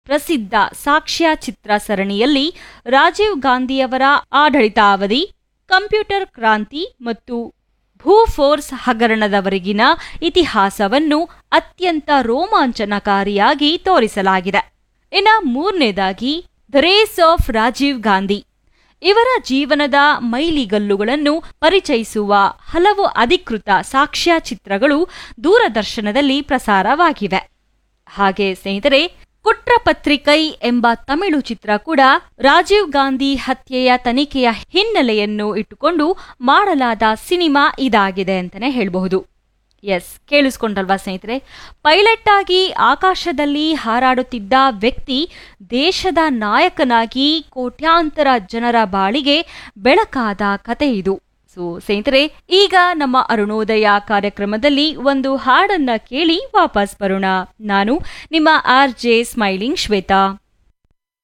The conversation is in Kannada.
ಪ್ರಸಿದ್ಧ ಸಾಕ್ಷ್ಯಚಿತ್ರ ಸರಣಿಯಲ್ಲಿ ರಾಜೀವ್ ಗಾಂಧಿಯವರ ಆಡಳಿತಾವಧಿ ಕಂಪ್ಯೂಟರ್ ಕ್ರಾಂತಿ ಮತ್ತು ಭೂಫೋರ್ಸ್ ಹಗರಣದವರೆಗಿನ ಇತಿಹಾಸವನ್ನು ಅತ್ಯಂತ ರೋಮಾಂಚನಕಾರಿಯಾಗಿ ತೋರಿಸಲಾಗಿದೆ ಇನ್ನ ಮೂರನೇದಾಗಿ the race of Rajiv Gandhi ಇವರ ಜೀವನದ ಮೈಲಿಗಲ್ಲುಗಳನ್ನು ಪರಿಚಯಿಸುವ ಹಲವು ಅಧಿಕೃತ ಸಾಕ್ಷ್ಯಚಿತ್ರಗಳು ದೂರದರ್ಶನದಲ್ಲಿ ಪ್ರಸಾರವಾಗಿವೆ ಹಾಗೆ ಸ್ನೇಹಿತರೆ ಕುಟ್ರಪತ್ರಿಕೈ ಎಂಬ ತಮಿಳು ಚಿತ್ರ ಕೂಡ ರಾಜೀವ್ ಗಾಂಧಿ ಹತ್ಯೆಯ ತನಿಖೆಯ ಹಿನ್ನೆಲೆಯನ್ನು ಇಟ್ಟುಕೊಂಡು ಮಾಡಲಾದ ಸಿನಿಮಾ ಇದಾಗಿದೆ ಅಂತಾನೆ ಹೇಳಬಹುದು ಎಸ್ ಕೇಳಿಸ್ಕೊಂಡಲ್ವಾ ಸ್ನೇಹಿತರೆ ಪೈಲಟ್ ಆಗಿ ಆಕಾಶದಲ್ಲಿ ಹಾರಾಡುತ್ತಿದ್ದ ವ್ಯಕ್ತಿ ದೇಶದ ನಾಯಕನಾಗಿ ಕೋಟ್ಯಾಂತರ ಜನರ ಬಾಳಿಗೆ ಬೆಳಕಾದ ಕತೆ ಇದು ಸೊ ಸ್ನೇಹಿತರೆ ಈಗ ನಮ್ಮ ಅರುಣೋದಯ ಕಾರ್ಯಕ್ರಮದಲ್ಲಿ ಒಂದು ಹಾಡನ್ನ ಕೇಳಿ ವಾಪಸ್ ಬರೋಣ ನಾನು ನಿಮ್ಮ ಆರ್ ಜೆ ಸ್ಮೈಲಿಂಗ್ ಶ್ವೇತಾ